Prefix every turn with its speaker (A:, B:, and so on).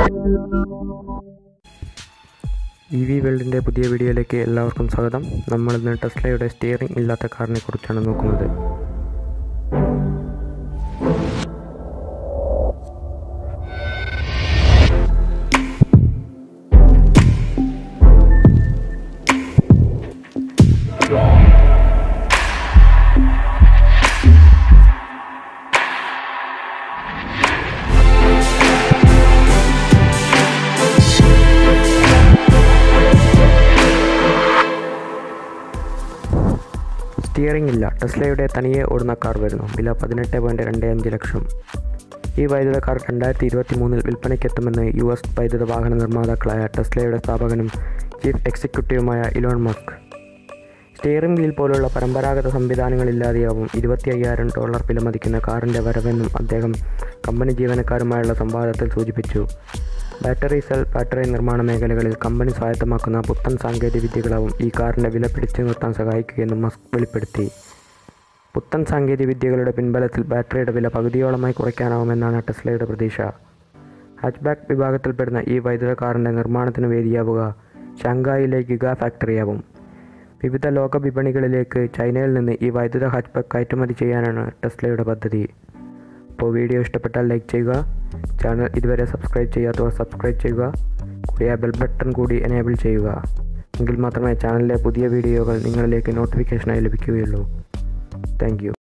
A: E V വേൾഡിൻ്റെ പുതിയ വീഡിയോയിലേക്ക് എല്ലാവർക്കും സ്വാഗതം നമ്മളിന്ന് ടെസ്ലയുടെ സ്റ്റിയറിംഗ് ഇല്ലാത്ത കാറിനെ കുറിച്ചാണ് നോക്കുന്നത് സ്റ്റിയറിംഗ് ഇല്ല ടെസ്ലയുടെ തനിയെ ഓടുന്ന കാർ വരുന്നു വില പതിനെട്ട് പോയിൻറ്റ് രണ്ട് അഞ്ച് ലക്ഷം ഈ വൈദ്യുത കാർ രണ്ടായിരത്തി ഇരുപത്തി മൂന്നിൽ വിൽപ്പനയ്ക്കെത്തുമെന്ന് യു എസ് വൈദ്യുത വാഹന നിർമ്മാതാക്കളായ ടെസ്ലയുടെ സ്ഥാപകനും ചീഫ് എക്സിക്യൂട്ടീവുമായ ഇലോൺ മസ്ക് സ്റ്റിയറിംഗ് വീൽ പോലുള്ള പരമ്പരാഗത സംവിധാനങ്ങളില്ലാതെയാവും ഇരുപത്തി അയ്യായിരം ഡോളർ വിലമതിക്കുന്ന കാറിൻ്റെ വരവെന്നും അദ്ദേഹം കമ്പനി ജീവനക്കാരുമായുള്ള സംവാദത്തിൽ സൂചിപ്പിച്ചു ബാറ്ററി സെൽ ബാറ്ററി നിർമ്മാണ മേഖലകളിൽ കമ്പനി സ്വായത്തമാക്കുന്ന പുത്തൻ സാങ്കേതിക വിദ്യകളാവും ഈ കാറിൻ്റെ വില പിടിച്ചു നിർത്താൻ സഹായിക്കുകയെന്നും മസ്ക് വെളിപ്പെടുത്തി പുത്തൻ സാങ്കേതിക വിദ്യകളുടെ പിൻബലത്തിൽ ബാറ്ററിയുടെ വില പകുതിയോളമായി കുറയ്ക്കാനാവുമെന്നാണ് ടെസ്ലയുടെ പ്രതീക്ഷ ഹാച്ച്ബാക്ക് വിഭാഗത്തിൽപ്പെടുന്ന ഈ വൈദ്യുത കാറിൻ്റെ നിർമ്മാണത്തിന് വേദിയാവുക ഷാങ്കായിലെ ഗിഗാ ഫാക്ടറിയാവും വിവിധ ലോക വിപണികളിലേക്ക് ചൈനയിൽ നിന്ന് ഈ വൈദ്യുത ഹാച്ച്ബാക്ക് കയറ്റുമതി ചെയ്യാനാണ് ടെസ്ലയുടെ പദ്ധതി അപ്പോൾ വീഡിയോ ഇഷ്ടപ്പെട്ടാൽ ലൈക്ക് ചെയ്യുക ചാനൽ ഇതുവരെ സബ്സ്ക്രൈബ് ചെയ്യാത്തവർ സബ്സ്ക്രൈബ് ചെയ്യുക കൂടി ആ ബെൽ ബട്ടൺ കൂടി എനേബിൾ ചെയ്യുക എങ്കിൽ മാത്രമേ ചാനലിലെ പുതിയ വീഡിയോകൾ നിങ്ങളിലേക്ക് നോട്ടിഫിക്കേഷനായി ലഭിക്കുകയുള്ളൂ താങ്ക്